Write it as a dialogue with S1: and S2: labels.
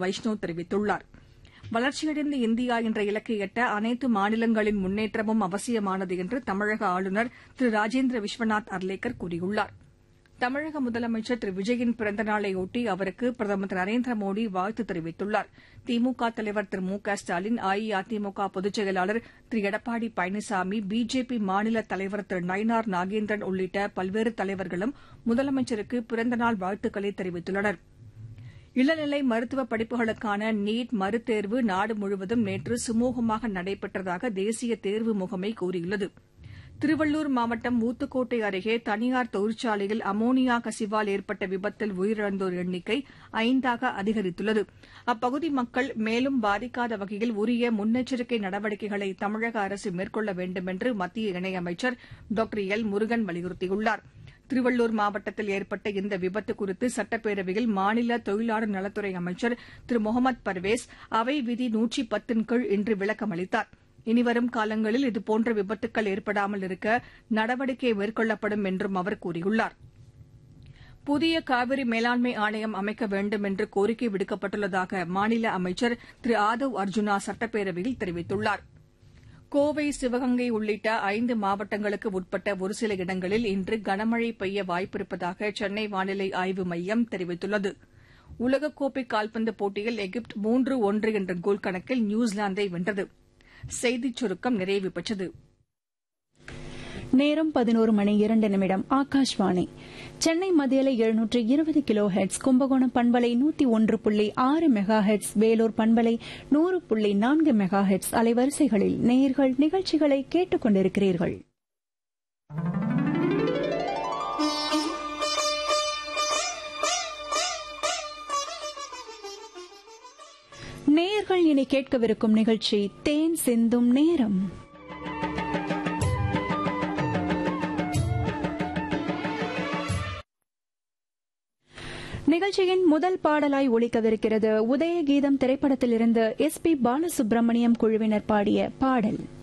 S1: வைஷ்ணவ் தெரிவித்துள்ளார் வளர்ச்சியடைந்த இந்தியா என்ற இலக்கை எட்ட அனைத்து மாநிலங்களின் முன்னேற்றமும் அவசியமானது என்று தமிழக ஆளுநர் திரு ராஜேந்திர விஸ்வநாத் அர்லேக்கர் கூறியுள்ளார் தமிழக முதலமைச்சர் திரு விஜயின் பிறந்த நாளையொட்டி அவருக்கு பிரதமர் திரு நரேந்திர மோடி வாழ்த்து தெரிவித்துள்ளார் திமுக தலைவர் திரு மு க ஸ்டாலின் அஇஅதிமுக பொதுச் செயலாளர் திரு எடப்பாடி பழனிசாமி பிஜேபி மாநில தலைவர் திரு நயினார் நாகேந்திரன் உள்ளிட்ட பல்வேறு தலைவர்களும் முதலமைச்சருக்கு பிறந்தநாள் வாழ்த்துக்களை தெரிவித்துள்ளனா் இளநிலை மருத்துவ படிப்புகளுக்கான நீட் மறுதேர்வு நாடு முழுவதும் நேற்று சுமூகமாக நடைபெற்றதாக தேசிய தேர்வு முகமை கூறியுள்ளது திருவள்ளூர் மாவட்டம் ஊத்துக்கோட்டை அருகே தனியார் தொழிற்சாலையில் அமோனியா கசிவால் ஏற்பட்ட விபத்தில் உயிரிழந்தோர் எண்ணிக்கை ஐந்தாக அதிகரித்துள்ளது அப்பகுதி மக்கள் மேலும் பாதிக்காத வகையில் உரிய முன்னெச்சரிக்கை நடவடிக்கைகளை தமிழக அரசு மேற்கொள்ள வேண்டும் என்று மத்திய இணையமைச்சர் டாக்டர் எல் முருகன் வலியுறுத்தியுள்ளாா் திருவள்ளூர் மாவட்டத்தில் ஏற்பட்ட இந்த விபத்து குறித்து சட்டப்பேரவையில் மாநில தொழிலாளர் நலத்துறை அமைச்சர் திரு முகமது பர்வேஸ் அவை விதி நூற்றி பத்தின் கீழ் இன்று விளக்கம் அளித்தார் இனிவரும் காலங்களில் இதுபோன்ற விபத்துக்கள் ஏற்படாமல் இருக்க நடவடிக்கை மேற்கொள்ளப்படும் என்றும் அவர் கூறியுள்ளார் புதிய காவிரி மேலாண்மை ஆணையம் அமைக்க வேண்டும் என்று கோரிக்கை விடுக்கப்பட்டுள்ளதாக மாநில அமைச்சர் திரு ஆதவ் அர்ஜுனா சட்டப்பேரவையில் தெரிவித்துள்ளாா் கோவை சிவகங்கை உள்ளிட்ட ஐந்து மாவட்டங்களுக்கு உட்பட்ட ஒருசில இடங்களில் இன்று கனமழை பெய்ய வாய்ப்பிருப்பதாக சென்னை வானிலை ஆய்வு மையம் தெரிவித்துள்ளது உலகக்கோப்பை கால்பந்து போட்டியில் எகிப்து மூன்று ஒன்று என்ற கோல் கணக்கில் நியூசிலாந்தை வென்றது செய்திச் சுருக்கம் நிறைவு பெற்றது
S2: நேரம் பதினோரு மணி இரண்டு நிமிடம் ஆகாஷ்வாணி சென்னை மத்தியில எழுநூற்று இருபது கிலோ ஹெட்ஸ் கும்பகோணம் பண்பலை நூத்தி ஒன்று புள்ளி ஆறு மெகா ஹெட்ஸ் வேலூர் பண்பலை நூறு புள்ளி நான்கு மெகா ஹெட்ஸ் அலைவரிசைகளில் நேர்கள் நிகழ்ச்சிகளை கேட்டுக் கொண்டிருக்கிறீர்கள் நேயர்கள் இனி கேட்கவிருக்கும் நிகழ்ச்சி தேன் சிந்தும் நேரம் நிகழ்ச்சியின் முதல் பாடலாய் ஒலிக்கவிருக்கிறது உதயகீதம் திரைப்படத்திலிருந்து எஸ் பி பாலசுப்ரமணியம் குழுவினர் பாடிய பாடல்